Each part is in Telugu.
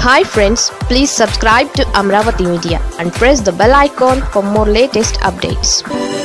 hi friends please subscribe to Amaravati media and press the bell icon for more latest updates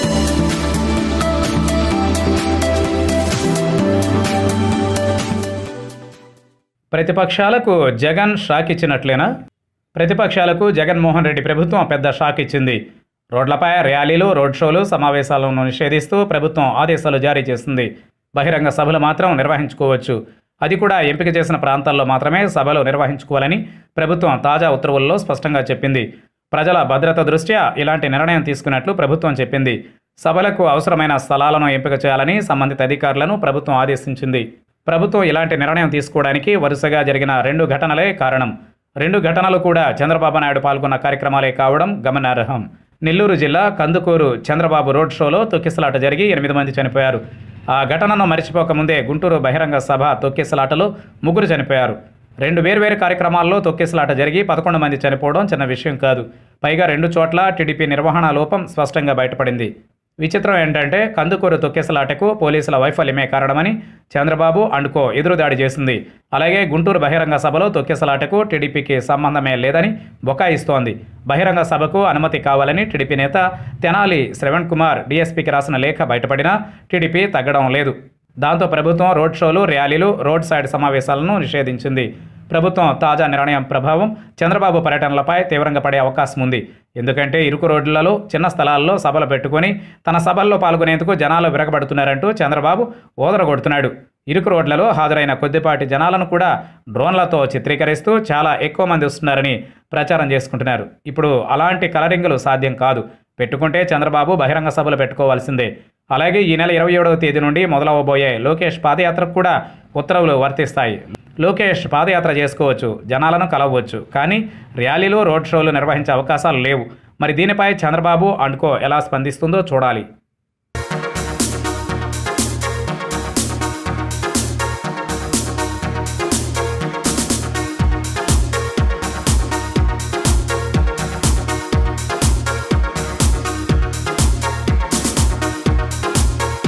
ప్రతిపక్షాలకు జగన్ షాక్ ఇచ్చినట్లేనా ప్రతిపక్షాలకు జగన్మోహన్ రెడ్డి ప్రభుత్వం పెద్ద షాక్ ఇచ్చింది రోడ్లపై ర్యాలీలు రోడ్ షోలు సమావేశాలను నిషేధిస్తూ ప్రభుత్వం ఆదేశాలు జారీ చేసింది బహిరంగ సభలు మాత్రం నిర్వహించుకోవచ్చు అది కూడా ఎంపిక చేసిన ప్రాంతాల్లో మాత్రమే సభలు నిర్వహించుకోవాలని ప్రభుత్వం తాజా ఉత్తర్వుల్లో స్పష్టంగా చెప్పింది ప్రజల భద్రత దృష్ట్యా ఇలాంటి నిర్ణయం తీసుకున్నట్లు ప్రభుత్వం చెప్పింది సభలకు అవసరమైన స్థలాలను ఎంపిక చేయాలని సంబంధిత అధికారులను ప్రభుత్వం ఆదేశించింది ప్రభుత్వం ఇలాంటి నిర్ణయం తీసుకోవడానికి వరుసగా జరిగిన రెండు ఘటనలే కారణం రెండు ఘటనలు కూడా చంద్రబాబు నాయుడు పాల్గొన్న కార్యక్రమాలే కావడం గమనార్హం నెల్లూరు జిల్లా కందుకూరు చంద్రబాబు రోడ్ షోలో తొక్కిసలాట జరిగి ఎనిమిది మంది చనిపోయారు ఆ ఘటనను మరిచిపోకముందే గుంటూరు బహిరంగ సభ తొక్కిసలాటలో ముగ్గురు చనిపోయారు రెండు వేర్వేరు కార్యక్రమాల్లో తొక్కిసలాట జరిగి పదకొండు మంది చనిపోవడం చిన్న విషయం కాదు పైగా రెండు చోట్ల టీడీపీ నిర్వహణ లోపం స్పష్టంగా బయటపడింది విచిత్రం ఏంటంటే కందుకూరు తొక్కేసలాటకు పోలీసుల వైఫల్యమే కారణమని చంద్రబాబు అండుకో ఎదురుదాడి చేసింది అలాగే గుంటూరు బహిరంగ సభలో తొక్కేసలాటకు టీడీపీకి సంబంధమే లేదని బొకాయిస్తోంది బహిరంగ సభకు అనుమతి కావాలని టీడీపీ నేత తెనాలి శ్రవణ్ కుమార్ డీఎస్పీకి రాసిన లేఖ బయటపడినా టీడీపీ తగ్గడం లేదు దాంతో ప్రభుత్వం రోడ్ షోలు ర్యాలీలు రోడ్ సైడ్ సమావేశాలను నిషేధించింది ప్రభుత్వం తాజా నిర్ణయం ప్రభావం చంద్రబాబు పర్యటనలపై తీవ్రంగా పడే అవకాశం ఉంది ఎందుకంటే ఇరుకు రోడ్లలో చిన్న స్థలాల్లో సభలు పెట్టుకొని తన సభల్లో పాల్గొనేందుకు జనాలు విరగబడుతున్నారంటూ చంద్రబాబు ఓదరగొడుతున్నాడు ఇరుకు రోడ్లలో హాజరైన కొద్దిపాటి జనాలను కూడా డ్రోన్లతో చిత్రీకరిస్తూ చాలా ఎక్కువ మంది వస్తున్నారని ప్రచారం చేసుకుంటున్నారు ఇప్పుడు అలాంటి కలరింగులు సాధ్యం కాదు పెట్టుకుంటే చంద్రబాబు బహిరంగ సభలు పెట్టుకోవాల్సిందే అలాగే ఈ నెల ఇరవై ఏడవ తేదీ నుండి మొదలవబోయే లోకేష్ పాదయాత్రకు కూడా ఉత్తర్వులు వర్తిస్తాయి లోకేష్ పాదయాత్ర చేసుకోవచ్చు జనాలను కలవవచ్చు కానీ ర్యాలీలు రోడ్ షోలు నిర్వహించే అవకాశాలు లేవు మరి దీనిపై చంద్రబాబు అండ్కో ఎలా స్పందిస్తుందో చూడాలి